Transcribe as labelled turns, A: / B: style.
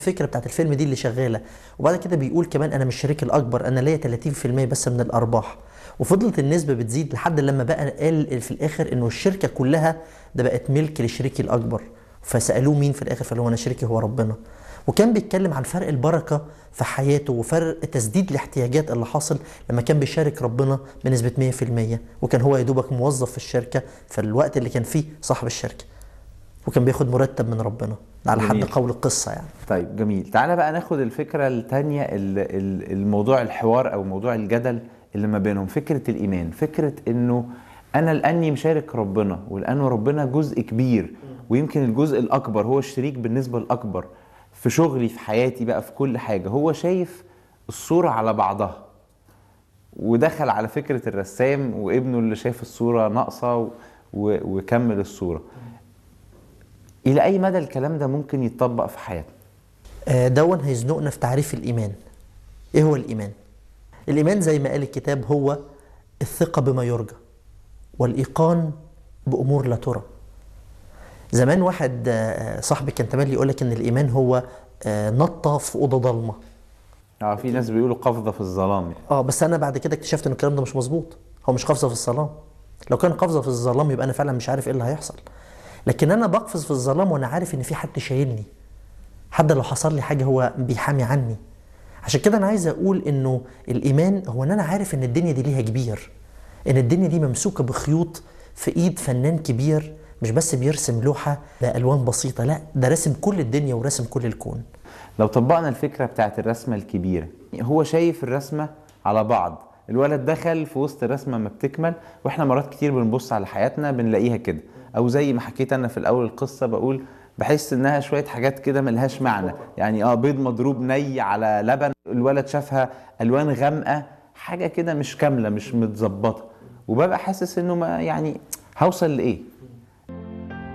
A: الفكره بتاعت الفيلم دي اللي شغاله وبعد كده بيقول كمان انا مش الشريك الاكبر انا ليا 30% بس من الارباح وفضلت النسبه بتزيد لحد لما بقى قال في الاخر انه الشركه كلها ده بقت ملك لشريكي الاكبر فسالوه مين في الاخر فقال هو انا شريكي هو ربنا وكان بيتكلم عن فرق البركه في حياته وفرق تسديد الاحتياجات اللي حاصل لما كان بيشارك ربنا بنسبه 100% وكان هو يا دوبك موظف في الشركه في الوقت اللي كان فيه صاحب الشركه وكان بياخد مرتب من ربنا ده على حد
B: جميل.
A: قول القصه يعني
B: طيب جميل تعالى بقى ناخد الفكرة التانية ال- ال- الموضوع الحوار أو موضوع الجدل اللي ما بينهم فكرة الإيمان فكرة إنه أنا لأني مشارك ربنا ولأنه ربنا جزء كبير ويمكن الجزء الأكبر هو الشريك بالنسبة الأكبر في شغلي في حياتي بقى في كل حاجة هو شايف الصورة على بعضها ودخل على فكرة الرسام وابنه اللي شايف الصورة ناقصة و- و- وكمل الصورة إلى أي مدى الكلام ده ممكن يتطبق في حياتنا؟
A: آه، دون هيزنقنا في تعريف الإيمان إيه هو الإيمان؟ الإيمان زي ما قال الكتاب هو الثقة بما يرجى والإيقان بأمور لا ترى زمان واحد آه، صاحبي كان تملي يقول لك إن الإيمان هو آه، نطة في أوضة ضلمة
B: اه في ناس بيقولوا قفزه في الظلام يعني.
A: اه بس انا بعد كده اكتشفت ان الكلام ده مش مظبوط هو مش قفزه في الظلام لو كان قفزه في الظلام يبقى انا فعلا مش عارف ايه اللي هيحصل لكن انا بقفز في الظلام وانا عارف ان في حد شايلني حد لو حصل لي حاجه هو بيحامي عني عشان كده انا عايز اقول انه الايمان هو ان انا عارف ان الدنيا دي ليها كبير ان الدنيا دي ممسوكه بخيوط في ايد فنان كبير مش بس بيرسم لوحه بالوان بسيطه لا ده راسم كل الدنيا وراسم كل الكون
B: لو طبقنا الفكره بتاعت الرسمه الكبيره هو شايف الرسمه على بعض الولد دخل في وسط الرسمه ما بتكمل واحنا مرات كتير بنبص على حياتنا بنلاقيها كده او زي ما حكيت انا في الاول القصه بقول بحس انها شويه حاجات كده ملهاش معنى يعني اه بيض مضروب ني على لبن الولد شافها الوان غامقه حاجه كده مش كامله مش متظبطه وببقى حاسس انه ما يعني هوصل لايه